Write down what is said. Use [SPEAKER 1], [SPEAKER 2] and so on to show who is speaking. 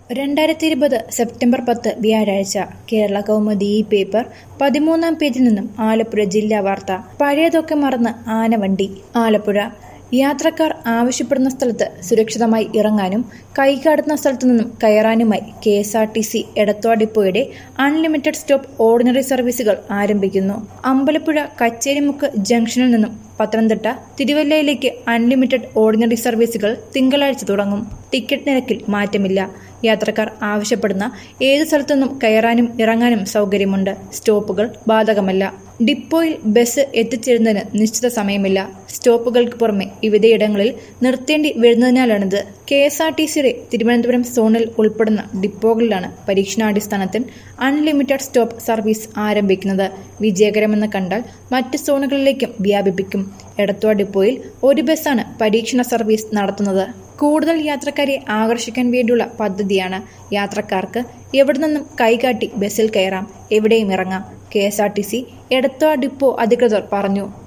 [SPEAKER 1] രണ്ടായിരത്തി ഇരുപത് സെപ്റ്റംബർ പത്ത് വ്യാഴാഴ്ച കേരള കൗമുദി ഈ പേപ്പർ പതിമൂന്നാം പേജിൽ നിന്നും ആലപ്പുഴ ജില്ലാ വാർത്ത പഴയതൊക്കെ മറന്ന് ആനവണ്ടി ആലപ്പുഴ യാത്രക്കാർ ആവശ്യപ്പെടുന്ന സ്ഥലത്ത് സുരക്ഷിതമായി ഇറങ്ങാനും കൈകാടുന്ന സ്ഥലത്തു നിന്നും കയറാനുമായി K S R T C Edathua ഡിപ്പോയുടെ അൺലിമിറ്റഡ് സ്റ്റോപ്പ് ഓർഡിനറി സർവീസുകൾ ആരംഭിക്കുന്നു അമ്പലപ്പുഴ കച്ചേരിമുക്ക് ജംഗ്ഷനിൽ നിന്നും പത്തനംതിട്ട തിരുവല്ലയിലേക്ക് അൺലിമിറ്റഡ് ഓർഡിനറി സർവീസുകൾ തിങ്കളാഴ്ച തുടങ്ങും ടിക്കറ്റ് നിരക്കിൽ മാറ്റമില്ല യാത്രക്കാർ ആവശ്യപ്പെടുന്ന ഏത് സ്ഥലത്തുനിന്നും കയറാനും ഇറങ്ങാനും സൗകര്യമുണ്ട് സ്റ്റോപ്പുകൾ ബാധകമല്ല ഡിപ്പോയിൽ ബസ് എത്തിച്ചേരുന്നതിന് നിശ്ചിത സമയമില്ല സ്റ്റോപ്പുകൾക്ക് പുറമെ വിവിധയിടങ്ങളിൽ നിർത്തേണ്ടി വരുന്നതിനാലാണിത് കെ എസ് ആർ ടി സിയുടെ തിരുവനന്തപുരം സോണിൽ ഉൾപ്പെടുന്ന ഡിപ്പോകളിലാണ് പരീക്ഷണാടിസ്ഥാനത്തിൽ അൺലിമിറ്റഡ് സ്റ്റോപ്പ് സർവീസ് ആരംഭിക്കുന്നത് വിജയകരമെന്ന് കണ്ടാൽ മറ്റ് സോണുകളിലേക്കും വ്യാപിപ്പിക്കും എടത്വ ഡിപ്പോയിൽ ഒരു ബസ്സാണ് പരീക്ഷണ സർവീസ് നടത്തുന്നത് കൂടുതൽ യാത്രക്കാരെ ആകർഷിക്കാൻ വേണ്ടിയുള്ള പദ്ധതിയാണ് യാത്രക്കാർക്ക് എവിടെ നിന്നും കൈകാട്ടി ബസ്സിൽ കയറാം എവിടെയും ഇറങ്ങാം K S R T C Edathua depot അധികൃതർ പറഞ്ഞു